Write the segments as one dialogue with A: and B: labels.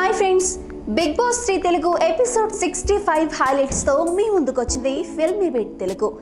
A: hi friends Bigg Boss three Telugu episode sixty five highlights తో మీ ముందుకు వచ్చింది Filmibeat Telugu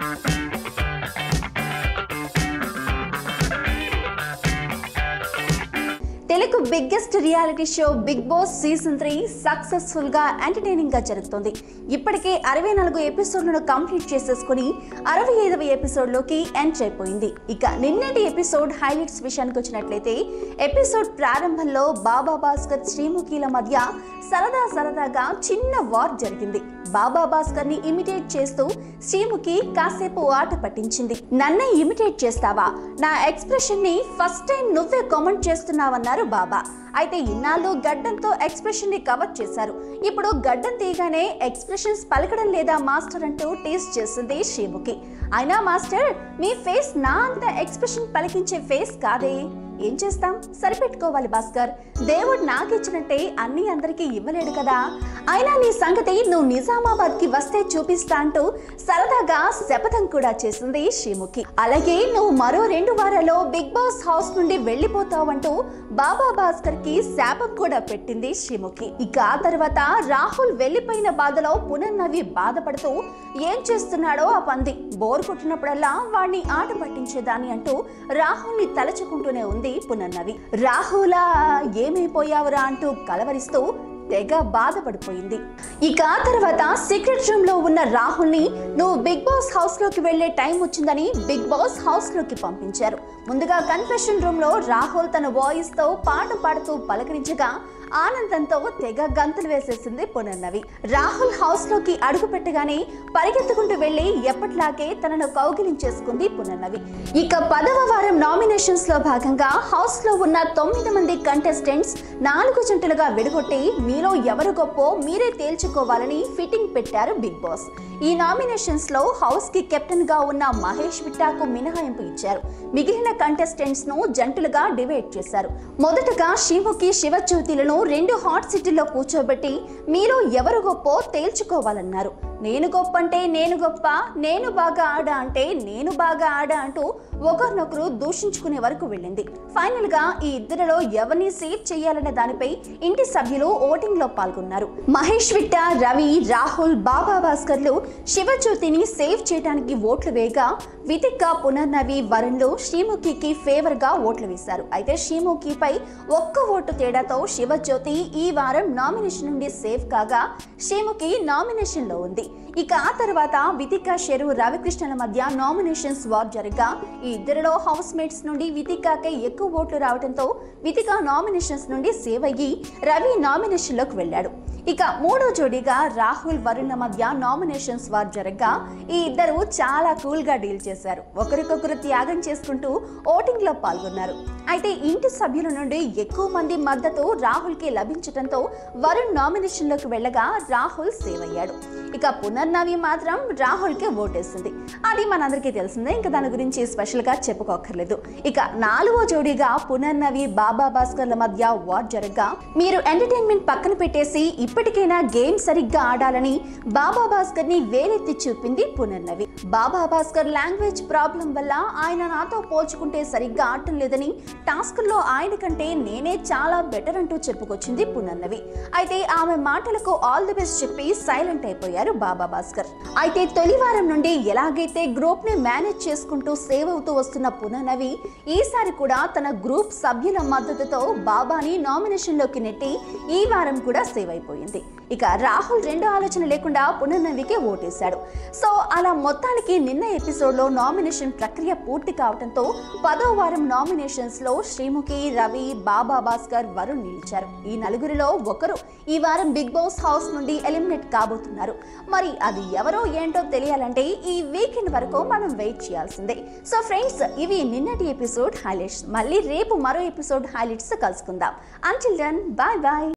A: Telugu biggest reality show Bigg Boss season three successful గా entertaining గా జరుగుతుంది ఇప్పటికే అరవై నాలుగు ఎపిసోడ్లను కంప్లీట్ చేసేసుకుని అరవై ఐదవ ఎపిసోడ్ లోకి ఎండ్ అయిపోయింది ఇక నిన్నటి ఎపిసోడ్ హైలైట్స్ విషయానికి వచ్చినట్లయితే ఎపిసోడ్ ప్రారంభంలో బాబా భాస్కర్ శ్రీముఖిల మధ్య సరదా సరదాగా చిన్న వార్ జరిగింది బాబా భాస్కర్ ని ఇమిటేట్ చేస్తూ శ్రీముఖి కాసేపు ఆట పట్టించింది నన్నే ఇమిటేట్ చేస్తావా నా ఎక్స్ప్రెషన్ ని ఫస్ట్ టైం నువ్వే కామెంట్ చేస్తున్నావన్నారు బాబా అయితే ఇన్నాళ్ళు గడ్డంతో ఎక్స్ప్రెషన్ ని కవర్ చేశారు ఇప్పుడు గడ్డం తీయగానే ఎక్స్ప్రెషన్స్ పలకడం లేదా మాస్టర్ అంటూ టేస్ట్ చేసింది శ్రీముఖి అయినా మాస్టర్ మీ ఫేస్ నా అంత ఎక్స్ప్రెషన్ పలికించే ఫేస్ కాదే ఏం చేస్తాం సరిపెట్టుకోవాలి భాస్కర్ దేవుడు నాకు ఇచ్చినట్టే అన్ని అందరికీ ఇవ్వలేడు కదా అయినా నీ సంగతి నువ్వు నిజామాబాద్ కి వస్తే చూపిస్తా అంటూ సరదాగా శపథం కూడా చేసింది శ్రీముఖి అలాగే నువ్వు మరో రెండు వారాల్లో బిగ్ బాస్ హౌస్ నుండి వెళ్ళిపోతావంటూ బాబా భాస్కర్ కి శాపం కూడా పెట్టింది శ్రీముఖి ఇక ఆ తర్వాత రాహుల్ వెళ్ళిపోయిన బాధలో పునర్నవి బాధపడుతూ ఏం చేస్తున్నాడో ఆ పంది బోర్ కొట్టినప్పుడల్లా వాడిని ఆట పట్టించేదాన్ని అంటూ రాహుల్ ని తలచుకుంటూనే ఉంది పునర్నవి రాహులా ఏమైపోయావురా అంటూ కలవరిస్తూ తెగ బాధపడిపోయింది ఇక ఆ తర్వాత సీక్రెట్ రూమ్ లో ఉన్న రాహుల్ ని నువ్వు బిగ్ బాస్ హౌస్ లోకి వెళ్లే టైం వచ్చిందని బిగ్ బాస్ హౌస్ లోకి పంపించారు ముందుగా కన్ఫెషన్ రూమ్ లో రాహుల్ తన వాయిస్ తో పాట పాడుతూ పలకరించగా ఆనందంతో తెగ గంతులు వేసేసింది పునర్నవి రాహుల్ హౌస్ లోకి అడుగు పెట్టగానే పరిగెత్తుకుంటూ వెళ్లి ఎప్పటిలాగే తనను కౌగిలించేసుకుంది పునర్నవి ఇక పదవ వారం నామినేషన్స్ లో భాగంగా హౌస్ లో ఉన్న తొమ్మిది మంది కంటెస్టెంట్స్ నాలుగు జంటలుగా విడగొట్టి మీలో ఎవరు గొప్పో మీరే తేల్చుకోవాలని ఫిట్టింగ్ పెట్టారు బిగ్ బాస్ ఈ నామినేషన్స్ లో హౌస్ కి కెప్టెన్ గా ఉన్న మహేష్ విట్టాకు మినహాయింపు ఇచ్చారు మిగిలిన కంటెస్టెంట్స్ ను జంటలుగా డివైడ్ చేశారు మొదటగా శివుకి శివజ్యోతిలను రెండు హాట్ సిటీల్లో కూర్చోబెట్టి మీలో ఎవరు గొప్పో తేల్చుకోవాలన్నారు నేను గొప్ప అంటే నేను గొప్ప నేను బాగా ఆడా అంటే నేను బాగా ఆడా అంటూ ఒకరినొకరు దూషించుకునే వరకు వెళ్ళింది ఫైనల్ గా ఈ ఇద్దరిలో ఎవరిని సేవ్ చేయాలనే దానిపై ఇంటి సభ్యులు ఓటింగ్ లో పాల్గొన్నారు మహేష్ విట్ట రవి రాహుల్ బాబా భాస్కర్లు శివజ్యోతిని సేవ్ చేయడానికి ఓట్లు వేయగా వితిక పునర్నవి వరుణ్లు శ్రీముఖికి ఫేవర్ గా ఓట్లు వేశారు అయితే శ్రీముఖిపై ఒక్క ఓటు తేడాతో శివజ్యోతి ఈ వారం నామినేషన్ నుండి సేవ్ కాగా శ్రీముఖి నామినేషన్ లో ఉంది ఇక ఆ తర్వాత వితిక షెరు రవికృష్ణల మధ్య నామినేషన్స్ వార్ జరగగా ఈ ఇద్దరిలో హౌస్ మేట్స్ నుండి వితికాకే ఎక్కువ ఓట్లు రావడంతో వితిక నామినేషన్స్ నుండి సేవ్ అయ్యి రవి నామినేషన్ లోకి వెళ్ళాడు ఇక మూడో జోడీగా రాహుల్ వరుణ్ల మధ్య నామినేషన్స్ వార్ జరగగా ఈ ఇద్దరు చాలా కూల్ గా డీల్ చేశారు ఒకరికొకరు త్యాగం చేసుకుంటూ ఓటింగ్ లో పాల్గొన్నారు అయితే ఇంటి సభ్యుల నుండి ఎక్కువ మంది మద్దతు రాహుల్ కి లభించడంతో వరుణ్ నామినేషన్ లోకి వెళ్ళగా రాహుల్ సేవ్ అయ్యాడు ఇక పునర్నవి మాత్రం రాహుల్ కి ఓటేసింది అది మనందరికీ తెలిసిందే ఇంకా దాని గురించి స్పెషల్ గా చెప్పుకోక్కర్లేదు ఇక నాలుగో జోడీగా పునర్నవి బాబా భాస్కర్ల మధ్య వార్ జరగగా మీరు ఎంటర్టైన్మెంట్ పక్కన పెట్టేసి ఇప్పటికైనా గేమ్ సరిగ్గా ఆడాలని బాబా భాస్కర్ ని వేలెత్తి చూపింది పునర్నవి బాబా భాస్కర్ లాంగ్వేజ్ ప్రాబ్లం వల్ల ఆయన నాతో పోల్చుకుంటే సరిగ్గా ఆడటం లేదని టాస్క్ లో ఆయన కంటే నేనే చాలా బెటర్ అంటూ చెప్పుకొచ్చింది పునర్నవి అయితే ఆమె మాటలకు ఆల్ ది బెస్ట్ చెప్పి సైలెంట్ అయిపోయారు బాబా భాస్కర్ అయితే తొలి వారం నుండి ఎలాగైతే గ్రూప్ ని మేనేజ్ చేసుకుంటూ సేవ్ అవుతూ వస్తున్న పునర్నవి ఈసారి కూడా తన గ్రూప్ సభ్యుల మద్దతుతో బాబాని నామినేషన్ లోకి నెట్టి ఈ వారం కూడా సేవ్ అయిపోయింది ఇక రాహుల్ రెండో ఆలోచన లేకుండా పునర్నవికే ఓటేశాడు సో అలా మొత్తానికి నిన్న ఎపిసోడ్ లో నామినేషన్ ప్రక్రియ పూర్తి కావడంతో పదో వారం నామినేషన్స్ లో శ్రీముఖి రవి బాబా భాస్కర్ వరుణ్ నిలిచారు ఈ నలుగురిలో ఒకరు ఈ వారం బిగ్ బాస్ హౌస్ నుండి ఎలిమినేట్ కాబోతున్నారు మరి అది ఎవరో ఏంటో తెలియాలంటే ఈ వీకెండ్ వరకు మనం వెయిట్ చేయాల్సిందే సో ఫ్రెండ్స్ ఇవి నిన్నటి ఎపిసోడ్ హైలైట్స్ మళ్ళీ రేపు మరో ఎపిసోడ్ హైలైట్స్ కలుసుకుందాం అంటిల్ దెన్ బాయ్ బాయ్